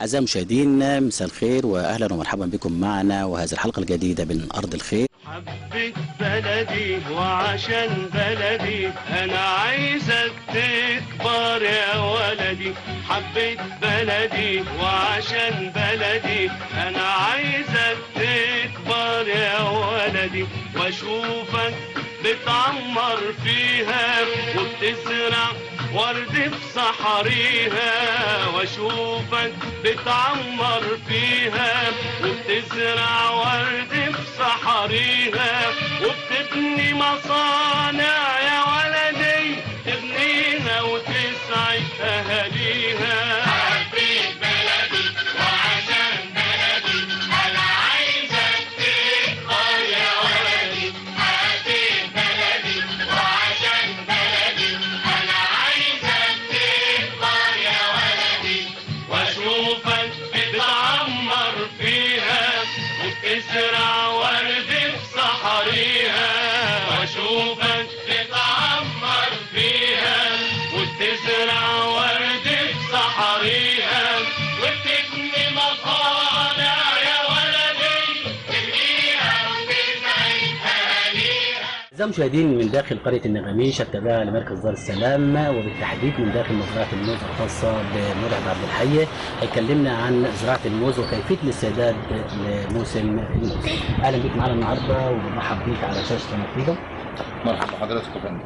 أعزائي المشاهدين مساء الخير وأهلا ومرحبا بكم معنا وهذه الحلقة الجديدة من أرض الخير حبيت بلدي وعشان بلدي انا عايزك تكبر يا ولدي حبيت بلدي وعشان بلدي انا عايزك تكبر يا ولدي واشوفك بتعمر فيها وبتزرع ورد في صحريها واشوفك بتعمر فيها وبتزرع ورد في صحريها وبتبني مصانع يا ولدي تبنيها وتسعد اهاليها حبيت بلدي وعشان بلدي انا عايزك تكبر يا ولدي حبيت بلدي وعشان بلدي انا عايزك تكبر يا ولدي واشوفك بتعمر فيها وبتزرع ورد في صحريها واشوفك بتعمر فيها وبتزرع ورد في صحريها وبتبني مصانع يا ولدي تبنيها وتسعد اهاليها أعزائي المشاهدين من داخل قرية النغاميش التابعة لمركز دار السلام وبالتحديد من داخل مزرعة الموز الخاصة بمرعب عبد الحي هيكلمنا عن زراعة الموز وكيفية الاستعداد لموسم الموز أهلا بك معنا النهاردة وبرحب بيك على شاشة قناة مرحبا حضرتك يا فندم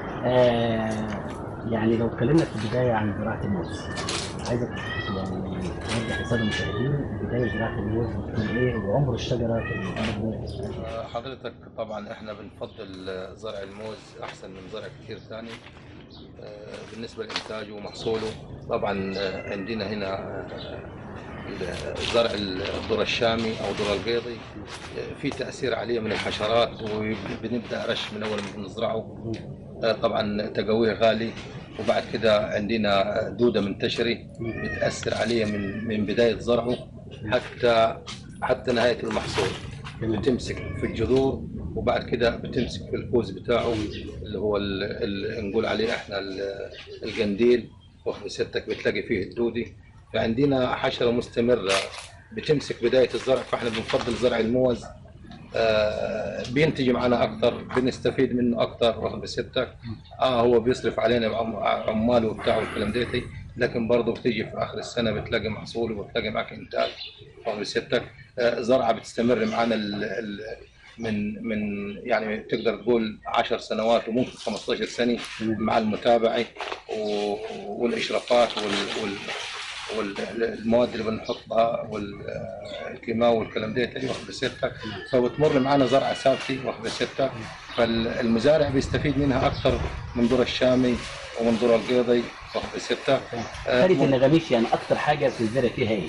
آه يعني لو اتكلمنا في البداية عن زراعة الموز عايزك يعني توضح للسادة المشاهدين بداية زراعة الموز بتكون إيه وعمر الشجرة في الأرض آه، حضرتك طبعا احنا بنفضل آه، زرع الموز احسن من زرع كتير ثاني آه، بالنسبه لانتاجه ومحصوله طبعا آه، عندنا هنا آه، زرع الذره الشامي او الذره القيضي آه، في تاثير عليه من الحشرات وبنبدا رش من اول ما بنزرعه آه، طبعا تقويه غالي وبعد كده عندنا دوده منتشره بتاثر عليه من من بدايه زرعه حتى حتى نهايه المحصول بتمسك في الجذور وبعد كده بتمسك في الكوز بتاعه اللي هو ال- ال- نقول عليه احنا ال- القنديل واخد ستك بتلاقي فيه الدودي فعندنا حشره مستمره بتمسك بدايه الزرع فاحنا بنفضل زرع الموز آه، بينتج معنا اكثر بنستفيد منه اكثر واخد ستك اه هو بيصرف علينا بعم- عماله وبتاعه والكلام ديتي لكن برضه بتيجي في اخر السنه بتلاقي محصول وبتلاقي معك انتاج واخد ستك آه، زرعه بتستمر معنا ال ال من من يعني تقدر تقول 10 سنوات وممكن 15 سنه مع المتابعه و- والاشرافات وال وال والمواد اللي بنحطها والكيماوي والكلام ده تاني واخد ستك فبتمر معنا زرعه ثابته واخد ستك فالمزارع بيستفيد منها اكثر من ذره الشامي ومن ذره القيضي واخد ستك قرية النغاميش يعني أكتر حاجة بتزرع فيها إيه؟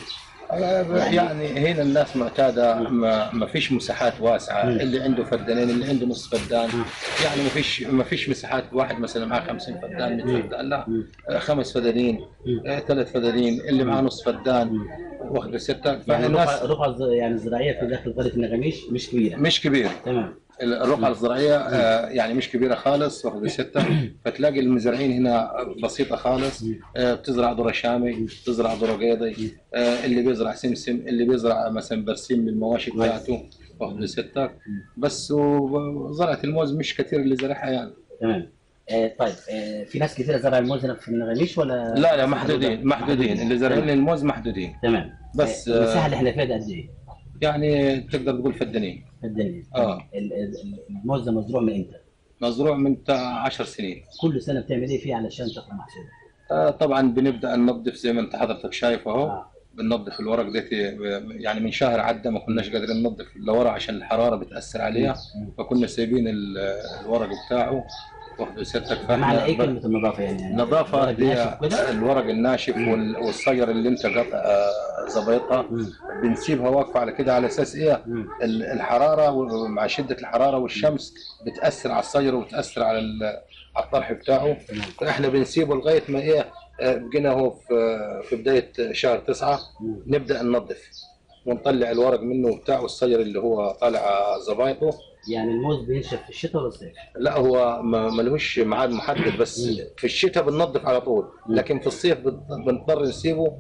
يعني هنا الناس معتاده ما, ما فيش مساحات واسعه مم. اللي عنده فدانين اللي عنده نص فدان يعني ما فيش ما فيش مساحات واحد مثلا معاه 50 فدان 100 فدان لا مم. آه، خمس فدانين آه، ثلاث فدانين اللي معاه نص فدان مم. واخد سته يعني فالناس الرقعة الرقعة الز- يعني الزراعية في داخل قرية النغاميش مش كبيرة مش كبير تمام الرقعة الزراعية آه، يعني مش كبيرة خالص واخد ستة فتلاقي المزارعين هنا بسيطة خالص آه، بتزرع ذرة شامي بتزرع ذرة قيضي آه، اللي بيزرع سمسم اللي بيزرع مثلا برسيم للمواشي بتاعته واخد ستة بس وزرعة الموز مش كثير اللي زرعها يعني تمام آه طيب آه في ناس كثيرة زرع الموز هنا في النغاميش ولا لا لا محدودين محدودين اللي زارعين الموز محدودين تمام بس، آه، آه، المساحة اللي احنا فيها ده قد إيه؟ يعني تقدر تقول فدانين الدنيا آه. ال- ال- الموز ده مزروع من امتى؟ مزروع من بتاع 10 سنين كل سنة بتعمل ايه فيه علشان تاخد محصول؟ آه، طبعا بنبدا ننظف زي ما انت حضرتك شايف اهو آه. بننظف الورق ده يعني من شهر عدى ما كناش قادرين ننظف الورق عشان الحراره بتاثر عليها مم. فكنا سايبين ال- الورق بتاعه واخد ستك بمعنى ايه فاحنا كلمة النظافة يعني؟ النظافه الورق هي ناشف كده؟ الورق الناشف وال- والصير اللي انت قطع آه، زبيطها مم. بنسيبها واقفه على كده على اساس ايه مم. ال- الحراره ومع شده الحراره والشمس بتاثر على الصير وبتاثر على ال- على الطرح بتاعه تمام. فاحنا بنسيبه لغايه ما ايه آه، بقينا هو في في بدايه شهر تسعة مم. نبدا ننظف ونطلع الورق منه وبتاع والصير اللي هو طالع زبايطه يعني الموز بينشف في الشتاء ولا الصيف؟ لا هو ما ملوش ميعاد محدد بس مم. في الشتاء بننظف على طول مم. لكن في الصيف بن- بنضطر نسيبه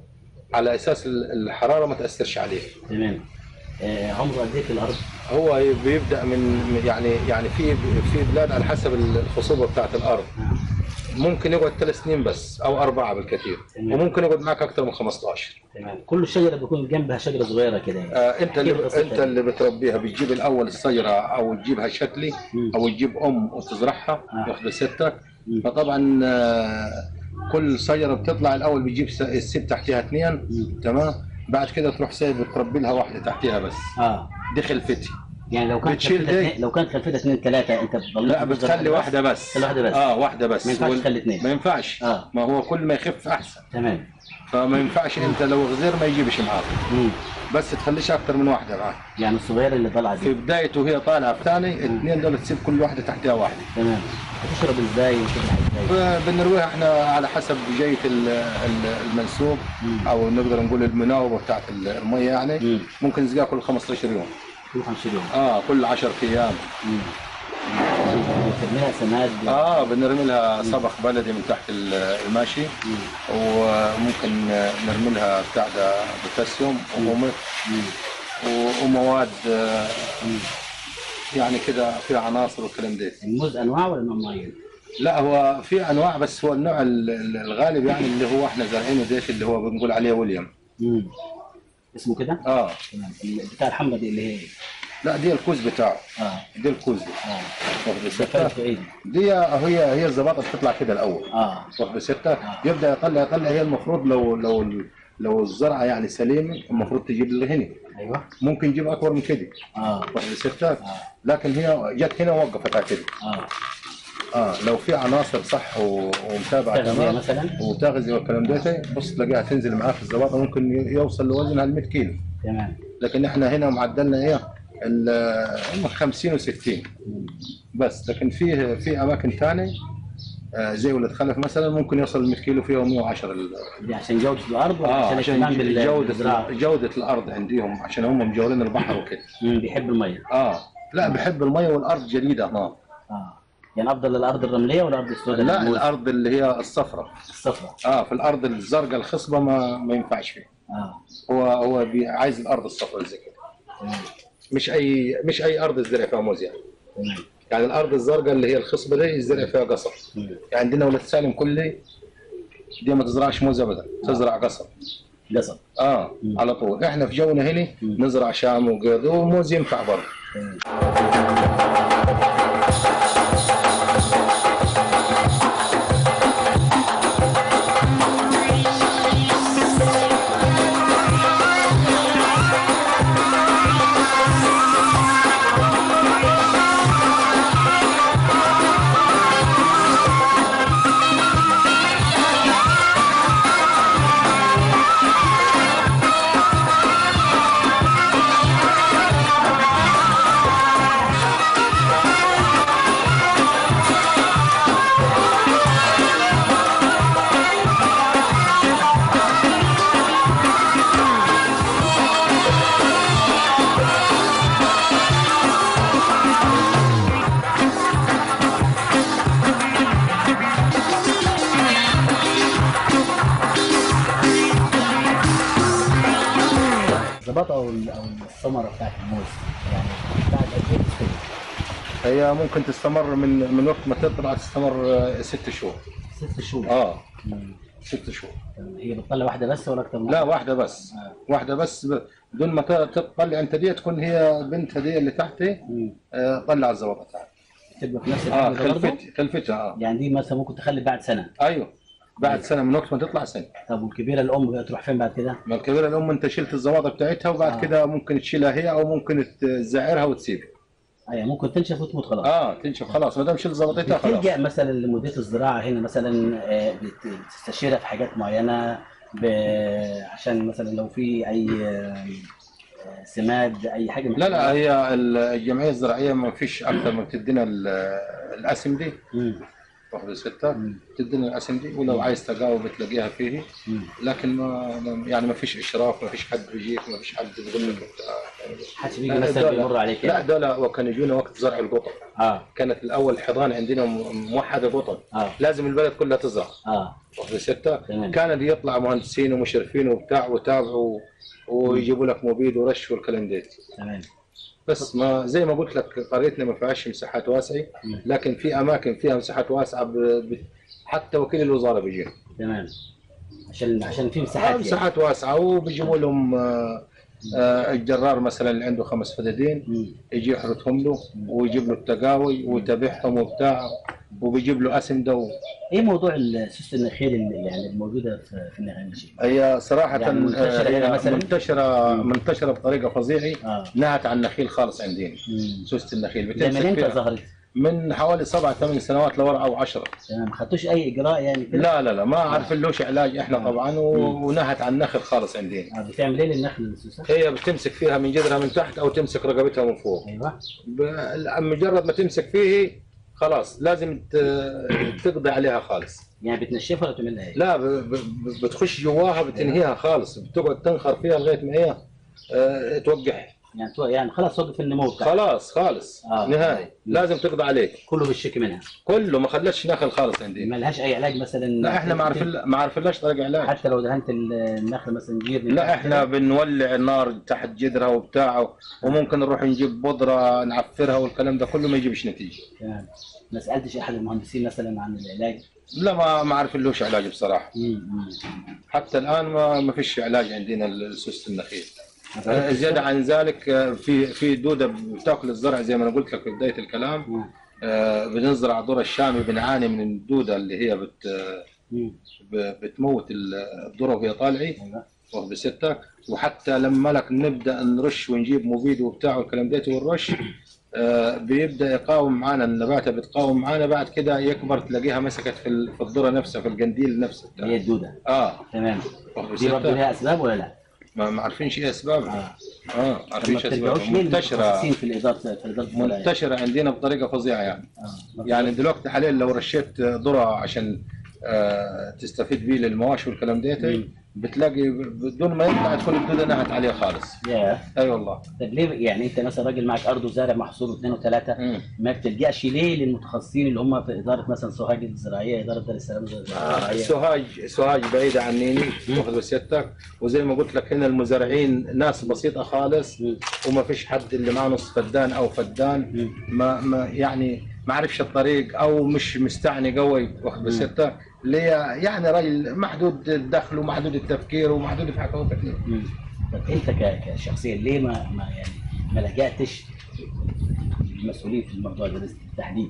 على اساس ال- الحراره ما تاثرش عليه تمام آه، عمره قد ايه في الارض؟ هو بيبدا من من- يعني يعني في في بلاد على حسب الخصوبه بتاعت الارض آه. ممكن يقعد ثلاث سنين بس او اربعه بالكثير تمام. وممكن يقعد معك اكثر من 15 تمام كل شجره بيكون جنبها شجره صغيره كده يعني آه انت احكي اللي لي قصتها انت دي. اللي بتربيها بتجيب الاول الشجره او تجيبها شتلي مم. او تجيب ام وتزرعها آه. واخده ستك مم. فطبعا آه، كل شجره بتطلع الاول بتجيب س- الست تحتها اثنين مم. تمام بعد كده تروح سايب تربي لها واحده تحتها بس اه دي خلفتي يعني لو كانت بتشيل خلفتها دي؟ اتنين- لو كانت خلفتها اثنين ثلاثه انت بتضل لا بتخلي واحده بس تخلي واحدة بس. اه واحده بس ما ينفعش وال- تخلي اثنين. ما ينفعش آه. ما هو كل ما يخف احسن تمام فما ينفعش انت لو غزير ما يجيبش معاك مم. بس تخليش اكثر من واحده معاك يعني الصغيره اللي طالعه في دي بدايته وهي طالعه في ثاني الاثنين دول تسيب كل واحده تحتها واحده تمام هتشرب ازاي وتذبح ازاي؟ بنرويها احنا على حسب جية ال- ال- المنسوب مم. او نقدر نقول المناوبه بتاعت الميه يعني مم. ممكن نسقيها كل 15 يوم كل 50 يوم اه كل 10 ايام مم. بترميها سماد اه بنرمي لها صبغ بلدي من تحت ال- الماشي مم. وممكن نرمي لها بتاع ده بوتاسيوم وهوميك مم. و- ومواد آه، مم. يعني كده فيها عناصر والكلام ده الموز انواع ولا نوع معين؟ لا هو في انواع بس هو النوع ال- ال- الغالب يعني اللي هو احنا زارعينه ديش اللي هو بنقول عليه ويليام مم. اسمه كده؟ اه تمام بتاع الحمرا دي اللي هي لا دي الكوز بتاعه اه دي الكوز دي اه واخد ده ستة فايدته ايه؟ دي هي هي الزباطه بتطلع كده الاول اه واخد ستة يبدا يطلع يطلع هي المفروض لو لو لو الزرعه يعني سليمه المفروض تجيب لي هنا ايوه ممكن تجيب اكبر من كده اه واخد ستة لكن هي جت هنا ووقفتها كده اه اه لو في عناصر صح و- ومتابعه تغذية تمام مثلا وتغذيه والكلام ده بص تلاقيها تنزل معاك في الزباطه ممكن يوصل لوزنها ال 100 كيلو تمام لكن احنا هنا معدلنا ايه ال- هم 50 و60 مم. بس لكن فيه في اماكن ثانيه آه، زي ولد خلف مثلا ممكن يوصل ل 100 كيلو فيها 110 ال- دي عشان جوده الارض ولا اه عشان عشان اهتمام بال- جوده بالزراعه؟ جوده الارض عندهم عشان هم مجاورين البحر وكده مم، بيحب الميه اه لا بحب الميه والارض جديده هناك اه يعني افضل الارض الرمليه ولا الارض السوداء لا للموز؟ الارض اللي هي الصفراء الصفراء اه في الارض الزرقاء الخصبه ما ما ينفعش فيها اه هو هو بي- عايز الارض الصفراء زي كده تمام مش اي مش اي ارض يزرع فيها موز يعني تمام يعني الارض الزرقاء اللي هي الخصبه دي يزرع فيها قصب مم. يعني عندنا ولد سالم كلي دي ما تزرعش موز ابدا تزرع قصب قصب اه مم. على طول احنا في جونا هنا مم. نزرع شام وقيض وموز ينفع برضه تمام الزباط او ال- او الثمره بتاعت الموز يعني بعد قد ايه تستوي؟ هي ممكن تستمر من من وقت ما تطلع تستمر آه، ست شهور ست شهور اه مم. ست شهور تمام. هي بتطلع واحده بس ولا اكتر من لا واحدة؟ واحده بس آه. واحده بس ب- بدون ما ت- تطلع انت دي تكون هي بنتها دي اللي تحتي مم. آه، طلع الزبطه بتاعتها تبقى في نفس اه الحجم برضه؟ خلفت خلفتها اه يعني دي مثلا ممكن تخلي بعد سنه ايوه بعد سنه من وقت ما تطلع سنه طب والكبيره الام بقى تروح فين بعد كده؟ ما الكبيره الام انت شلت الزواضه بتاعتها وبعد آه. كده ممكن تشيلها هي او ممكن تزعرها وتسيبها ايوه ممكن تنشف وتموت خلاص اه تنشف خلاص ما دام شلت زبطتها خلاص بتلجأ مثلا لمديريه الزراعه هنا مثلا آه، بت- بتستشيرها في حاجات معينه ب... عشان مثلا لو في اي آه، آه، سماد اي حاجه لا لا هي الجمعيه الزراعيه ما فيش اكثر ما بتدينا ال- الاسم دي مم. واخد ستة مم. تدينا الاسم دي ولو عايز تقاوى بتلاقيها فيه مم. لكن ما ما- يعني ما فيش اشراف ما فيش حد بيجيك ما فيش حد بيقول لك بتاع- حدش بيجي لا، مثلا دول- بيمر عليك لا يعني. دول وكانوا يجونا وقت زرع القطن اه كانت الاول حضان عندنا م- موحده قطن اه لازم البلد كلها تزرع اه واخد ستة تمام. كان يطلع مهندسين ومشرفين وبتاع وتابعوا ويجيبوا لك مبيد ورش والكلام ده تمام بس ما زي ما قلت لك قريتنا ما فيهاش مساحات واسعه مم. لكن في اماكن فيها مساحات واسعه ب... ب... حتى وكيل الوزاره بيجي تمام عشان عشان في آه، مساحات يعني. مساحات واسعه وبيجيبوا لهم آه، آه، الجرار مثلا اللي عنده خمس فدادين مم. يجي يحرثهم له ويجيب له التقاوي ويتابعهم وبتاع وبيجيب له اسمده و... ايه موضوع السوس النخيل اللي يعني الموجوده في في النغاميش؟ هي صراحه يعني منتشرة آه، هنا هي مثلاً؟ منتشره مم. منتشره بطريقه فظيعه اه نهت عن النخيل خالص عندنا مم. سوسه النخيل ده من بتمسك امتى فيها ظهرت؟ من حوالي سبع ثمان سنوات لورا او عشرة تمام ما خدتوش اي اجراء يعني كده؟ لا لا لا ما عارف لوش علاج احنا آه. طبعا و- ونهت عن النخل خالص عندنا آه بتعمل ايه للنخل السوسه؟ هي بتمسك فيها من جذرها من تحت او تمسك رقبتها من فوق ايوه ب- مجرد ما تمسك فيه خلاص لازم ت- تقضي عليها خالص يعني بتنشفها ولا بتعمل لها ايه؟ لا ب- ب- بتخش جواها بتنهيها خالص بتقعد تنخر فيها لغايه ما هي آه، توقع يعني تو- يعني خلاص وقف النمو بتاعها خلاص خالص آه. نهائي لازم تقضي عليه كله بالشكي منها كله ما خلتش نخل خالص عندنا ما لهاش اي علاج مثلا لا احنا ما عارفين ما عارفينلاش طريقه علاج حتى لو دهنت النخل مثلا جير من لا تحت احنا كده؟ بنولع النار تحت جدرها وبتاعه وممكن نروح نجيب بودره نعفرها والكلام ده كله ما يجيبش نتيجه تمام ما سالتش احد المهندسين مثلا عن العلاج؟ لا ما ما عارف لهش علاج بصراحه مم، مم. حتى الان ما ما فيش علاج عندنا لسوس النخيل آه، زياده عن ذلك آه، في في دوده بتاكل الزرع زي ما انا قلت لك في بدايه الكلام مم. آه، بنزرع ذره الشامي بنعاني من الدوده اللي هي بت مم. ب- بتموت الذره وهي طالعه ايوه واخد بستة وحتى لما لك نبدا نرش ونجيب مبيد وبتاع والكلام ده والرش آه، بيبدا يقاوم معانا النباتة بتقاوم معانا بعد كده يكبر تلاقيها مسكت في ال- في الذره نفسها في القنديل نفسه اللي هي الدوده اه تمام واخد دي برضه بستة لها اسباب ولا لا؟ ما ما عارفينش ايه اسبابها اه اه طب عارفين ما ايش بترجعوش اسبابها ليه منتشره للمتخصصين في الاداره في اداره الزراعه؟ منتشره عندنا بطريقه فظيعه يعني آه. يعني دلوقتي حاليا لو رشيت ذره عشان آه، تستفيد بيه للمواشي والكلام ده مم. بتلاقي بدون ما يطلع تكون الدوده نهت عليه خالص يا اي والله طب ليه يعني انت مثلا راجل معك ارض وزارع محصول اثنين وثلاثه مم. ما بتلجاش ليه للمتخصصين اللي هم في اداره مثلا سوهاج الزراعيه اداره دار السلام آه، الزراعيه سوهاج سوهاج بعيده عنيني واخد بسيادتك وزي ما قلت لك هنا المزارعين ناس بسيطه خالص مم. وما فيش حد اللي معاه نص فدان او فدان مم. ما ما يعني ما عرفش الطريق او مش مستعني قوي واخد بسيادتك اللي هي يعني راجل محدود الدخل ومحدود التفكير ومحدود في حاجات كثير مم. طب انت ك- كشخصيا ليه ما, ما يعني ما لجأتش المسؤولين في الموضوع ده بالتحديد؟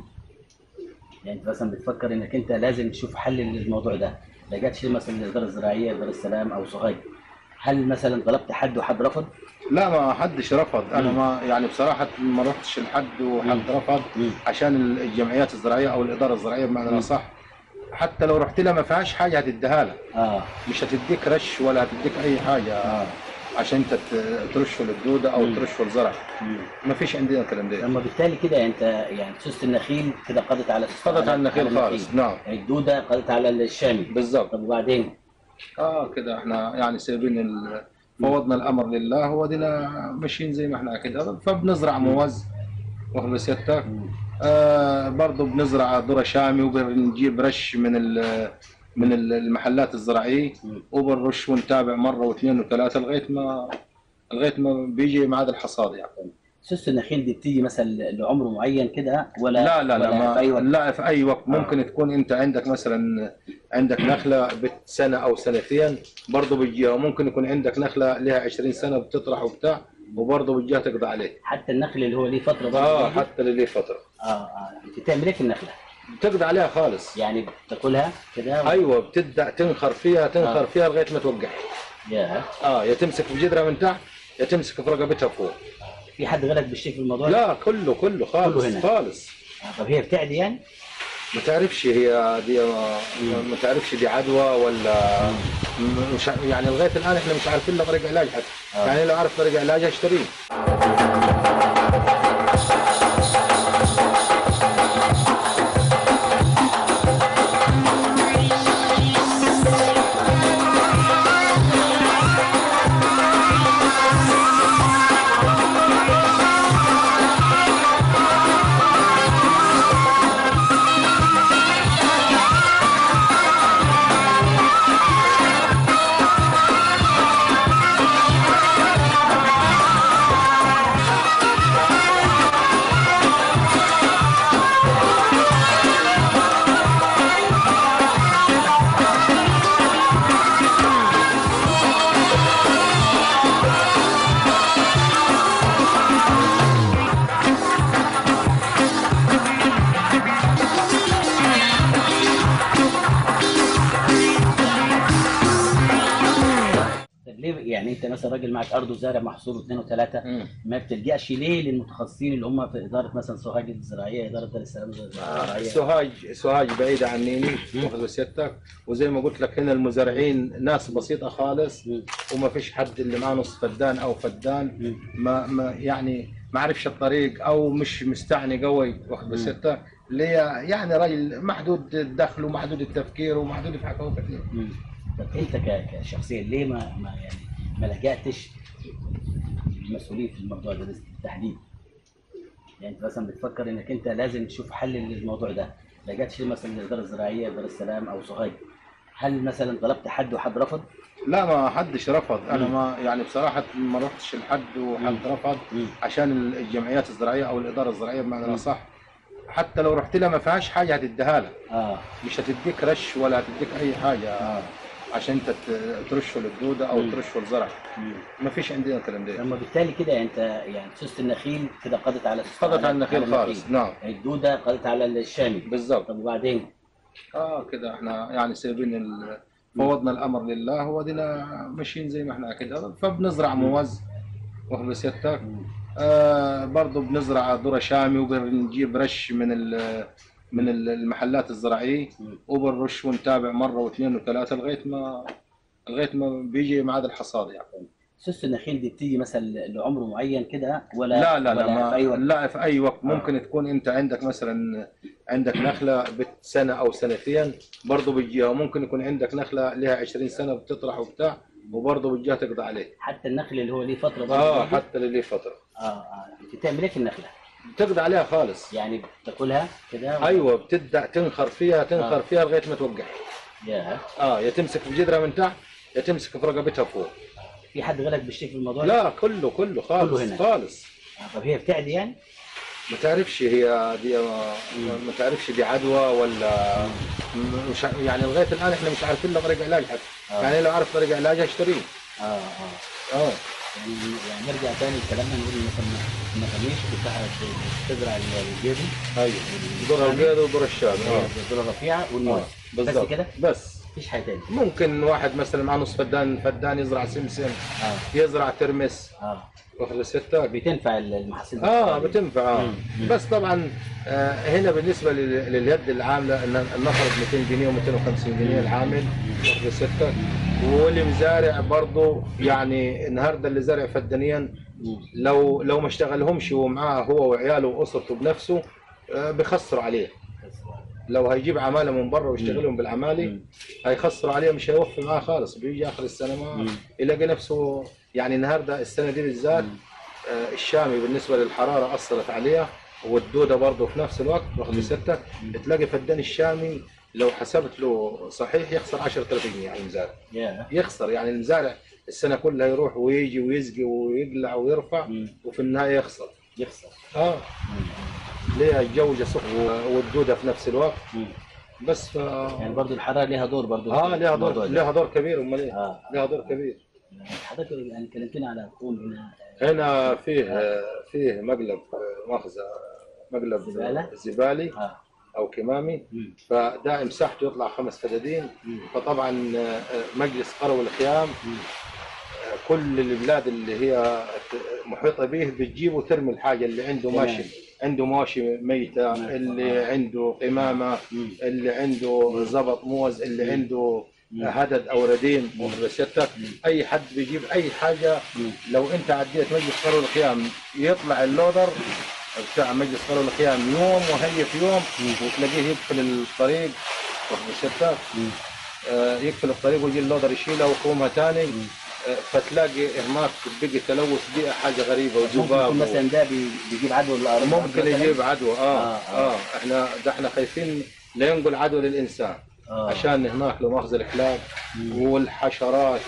يعني انت مثلا بتفكر انك انت لازم تشوف حل للموضوع ده، لجأتش ليه مثلا للاداره الزراعيه دار السلام او سوهاج؟ هل مثلا طلبت حد وحد رفض؟ لا ما حدش رفض انا مم. ما يعني بصراحه ما رحتش لحد وحد مم. رفض مم. عشان الجمعيات الزراعيه او الاداره الزراعيه بمعنى مم. اصح حتى لو رحت لها ما فيهاش حاجه هتديها لك اه مش هتديك رش ولا هتديك اي حاجه اه عشان انت ت- ترشه للدوده او مم. ترشه للزرع مم. ما فيش عندنا الكلام ده لما بالتالي كده انت يعني سوسه النخيل كده قضت على سوسة قضت على النخيل خالص نعم يعني الدوده قضت على الشامي بالضبط طب وبعدين؟ اه كده احنا يعني سايبين ال- فوضنا الامر لله ودينا ماشيين زي ما احنا كده فبنزرع موز واخد بسيادتك مم. آه برضه بنزرع ذره شامي وبنجيب رش من ال- من ال- المحلات الزراعيه مم. وبنرش ونتابع مره واثنين وثلاثه لغايه ما لغايه ما بيجي ميعاد الحصاد يعني سوسه النخيل دي بتيجي مثلا لعمر معين كده ولا لا لا لا ولا ما في اي وقت؟ لا في اي وقت ممكن تكون انت عندك مثلا عندك نخله بسنه او سنتين برضه بتجيها وممكن يكون عندك نخله لها 20 سنه بتطرح وبتاع وبرضه بتجيها تقضي عليه حتى النخل اللي هو ليه فتره برضه اه برضه؟ حتى اللي ليه فتره اه اه بتعمل ايه في النخله؟ بتقضي عليها خالص يعني بتاكلها كده ايوه بتبدا تنخر فيها تنخر آه. فيها لغايه ما توقع يا اه يا تمسك في جدرها من تحت يا تمسك في رقبتها فوق في حد غلط بالشيء في الموضوع ده؟ لا كله كله خالص كله هنا. خالص آه، طب هي بتعدي يعني؟ ما تعرفش هي دي ما, ما تعرفش دي عدوى ولا م- مش ع- يعني لغايه الان احنا مش عارفين لها طريق علاج حتى آه. يعني لو عرف طريق علاج اشتريه ليه يعني انت مثلا راجل معك ارض وزارع محصول واثنين وثلاثه مم. ما بتلجاش ليه للمتخصصين اللي هم في اداره مثلا سوهاج الزراعيه اداره دار السلام آه، الزراعيه سوهاج سوهاج بعيدة عنيني واخد بسيادتك وزي ما قلت لك هنا المزارعين ناس بسيطة خالص مم. وما فيش حد اللي معاه نص فدان او فدان مم. ما, ما يعني ما عرفش الطريق او مش مستعني قوي واخد بسيادتك اللي هي يعني راجل محدود الدخل ومحدود التفكير ومحدود في حاجات كثير مم. طب انت ك- كشخصيا ليه ما ما يعني ما لجأتش المسؤولين في الموضوع ده بالتحديد؟ يعني انت مثلا بتفكر انك انت لازم تشوف حل للموضوع ده، لجأتش ليه مثلا للاداره الزراعيه، دار السلام او سوهاج؟ هل مثلا طلبت حد وحد رفض؟ لا ما حدش رفض انا مم. ما يعني بصراحه ما رحتش لحد وحد مم. رفض مم. عشان الجمعيات الزراعيه او الاداره الزراعيه بمعنى مم. اصح حتى لو رحت لها ما فيهاش حاجه هتديها لك اه مش هتديك رش ولا هتديك اي حاجه اه عشان انت ت- ترشه للدوده او مم. ترشه للزرع مم. ما فيش عندنا الكلام ده لما بالتالي كده يعني انت يعني سوسه النخيل كده قضت على قضت على النخيل خالص نعم الدوده قضت على الشامي بالضبط طب وبعدين؟ اه كده احنا يعني سايبين ال- فوضنا الامر لله ودينا ماشيين زي ما احنا كده فبنزرع موز واخد بسيادتك مم. آه برضه بنزرع ذره شامي وبنجيب رش من ال- من ال- المحلات الزراعيه مم. وبنرش ونتابع مره واثنين وثلاثه لغايه ما لغايه ما بيجي ميعاد الحصاد يعني سوسه النخيل دي بتيجي مثلا لعمر معين كده ولا لا لا لا ولا ما في اي وقت؟ لا في اي وقت آه. ممكن تكون انت عندك مثلا عندك نخله بسنه او سنتين برضه بتجيها وممكن يكون عندك نخله لها 20 سنه بتطرح وبتاع وبرضه بتجيها تقضي عليه حتى النخل اللي هو ليه فتره برضه اه برضه؟ حتى اللي ليه فتره اه اه بتعمل ايه في النخله؟ بتقضي عليها خالص يعني بتاكلها كده ولا- ايوه بتبدا تنخر فيها تنخر آه. فيها لغايه ما توقعها يا اه يا تمسك في جدرها من تحت يا تمسك في رقبتها فوق في حد غيرك بيشتكي في الموضوع ده؟ لا كله كله خالص كله هنا. خالص آه، طب هي بتعدي يعني؟ ما تعرفش هي دي ما, ما تعرفش دي عدوى ولا مش ع- يعني لغايه الان احنا مش عارفين له طريق علاج حتى آه. يعني لو عرف طريق علاج اشتريه اه اه اه يعني يعني نرجع تاني لكلامنا نقول مثلا النخاميش بتاع- بتزرع الجيبي ايوه دور البيض ودور الشام اه الذره الرفيعه والموز آه. بس بالضبط كده؟ بس مفيش حاجه تاني ممكن واحد مثلا مع نص فدان فدان يزرع سمسم اه يزرع ترمس اه واخد الستة بتنفع المحاصيل دي. اه بتنفع آه. مم. مم. بس طبعا آه هنا بالنسبه لل- لليد العامله ان النفر 200 جنيه و250 جنيه العامل واخد الستة واللي مزارع برضه يعني النهارده اللي زارع فدانيا مم. لو لو ما اشتغلهمش ومعاه هو وعياله واسرته بنفسه آه بيخسروا عليه لو هيجيب عماله من بره ويشتغلهم بالعمالي مم. هيخسروا عليه مش هيوفي معاه خالص بيجي اخر السنه ما مم. يلاقي نفسه يعني النهارده السنه دي بالذات مم. آه، الشامي بالنسبه للحراره اثرت عليه والدوده برضه في نفس الوقت واخد مم. ستة تلاقي فدان الشامي لو حسبت له صحيح يخسر 10000 جنيه على المزارع يا يخسر يعني المزارع السنه كلها يروح ويجي ويسقي ويقلع ويرفع مم. وفي النهايه يخسر يخسر اه مم. ليه الجو جسوح والدوده في نفس الوقت مم. بس ف... يعني برضو الحراره ليها دور برضو اه في لها الموضوع دور ده. لها دور كبير امال ايه اه لها دور كبير حضرتك يعني كلمتنا على كون هنا هنا فيه فيه مقلب مؤاخذه مقلب زبالة؟ زبالي اه او كمامي مم. فده مساحته يطلع خمس فدادين مم. فطبعا آه، مجلس قرى الخيام مم. آه، كل البلاد اللي هي محيطه به بتجيب وترمي الحاجه اللي عنده تمام. ماشي عنده مواشي ميته تمام. اللي آه. عنده قمامه مم. اللي عنده زبط موز اللي مم. عنده مم. هدد او رديم ورشتك مم. اي حد بيجيب اي حاجه مم. لو انت عديت مجلس قرى الخيام يطلع اللودر بتاع مجلس قرى الخيام يوم وهي في يوم مم. وتلاقيه يقفل الطريق ورشتك مم. آه، يقفل الطريق ويجي اللودر يشيلها ويقومها ثاني مم. فتلاقي هناك بقي تلوث بيئه حاجه غريبه ممكن وذباب يكون و- مثلا ده بي- بيجيب عدوى للارض ممكن مثلاً؟ يجيب عدوى اه آه، اه, آه. آه. احنا ده احنا خايفين لا ينقل عدوى للانسان آه. عشان هناك لو مؤاخذه الكلاب مم. والحشرات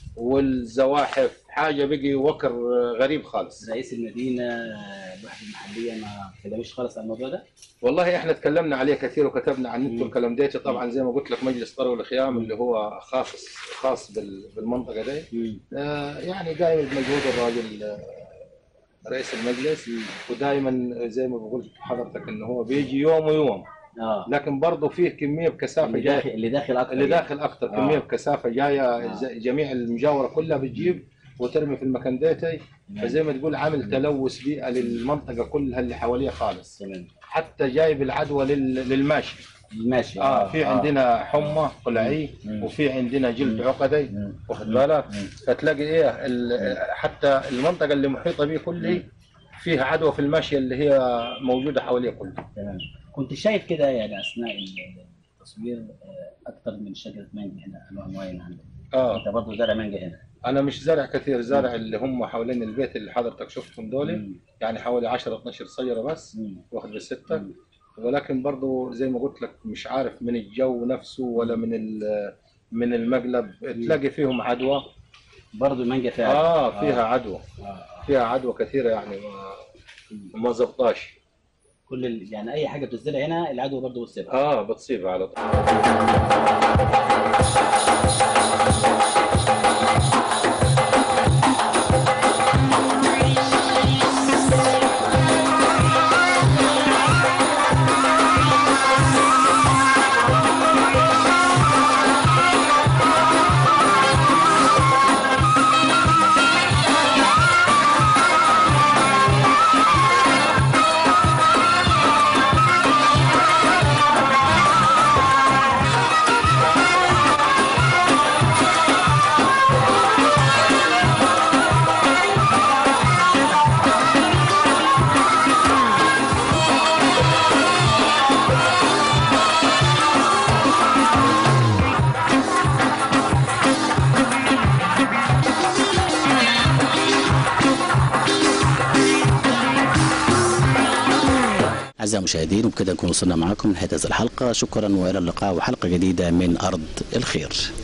والزواحف حاجه بقي وكر غريب خالص رئيس المدينه آه، الوحده المحليه ما تكلمش خالص عن الموضوع ده والله احنا تكلمنا عليه كثير وكتبنا عن النت مم. والكلام ديتي طبعا زي ما قلت لك مجلس طرو الخيام اللي هو خاص خاص بال- بالمنطقه دي مم. آه، يعني قايم بمجهود الراجل آه، رئيس المجلس ودائما زي ما بقول حضرتك انه هو بيجي يوم ويوم اه لكن برضه فيه كميه بكثافه اللي جايه داخل اللي داخل اكتر اللي يعني. داخل اكثر آه. كميه بكثافه جايه آه. ز- جميع المجاوره كلها بتجيب وترمي في المكان ديتي فزي ما تقول عامل تلوث بيئه للمنطقه كلها اللي حواليه خالص تمام حتى جايب العدوى لل- للماشي ماشي اه في عندنا حمى قلعي مم. وفي عندنا جلد عقدي مم. واخد مم. بالك مم. فتلاقي ايه ال- حتى المنطقه اللي محيطه به كله فيها عدوى في الماشيه اللي هي موجوده حواليه كله تمام كنت شايف كده يعني اثناء التصوير آه، اكتر من شجره مانجا هنا انواع معينه عندك اه انت برضه زارع مانجا هنا انا مش زارع كثير زارع اللي هم حوالين البيت اللي حضرتك شفتهم دول مم. يعني حوالي 10 12 شجره بس مم. واخد بالسته مم. ولكن برضو زي ما قلت لك مش عارف من الجو نفسه ولا من ال- من المقلب تلاقي فيهم عدوى برضه المانجا فيها اه فيها عدوى آه. فيها عدوى كثيره يعني ما ما زبطاش كل ال... يعني اي حاجه بتزرع هنا العدوى برضه بتصيبها اه بتصيب على طول أعزائي المشاهدين وبكده نكون وصلنا معكم لنهاية هذه الحلقة شكرا وإلى اللقاء وحلقة جديدة من أرض الخير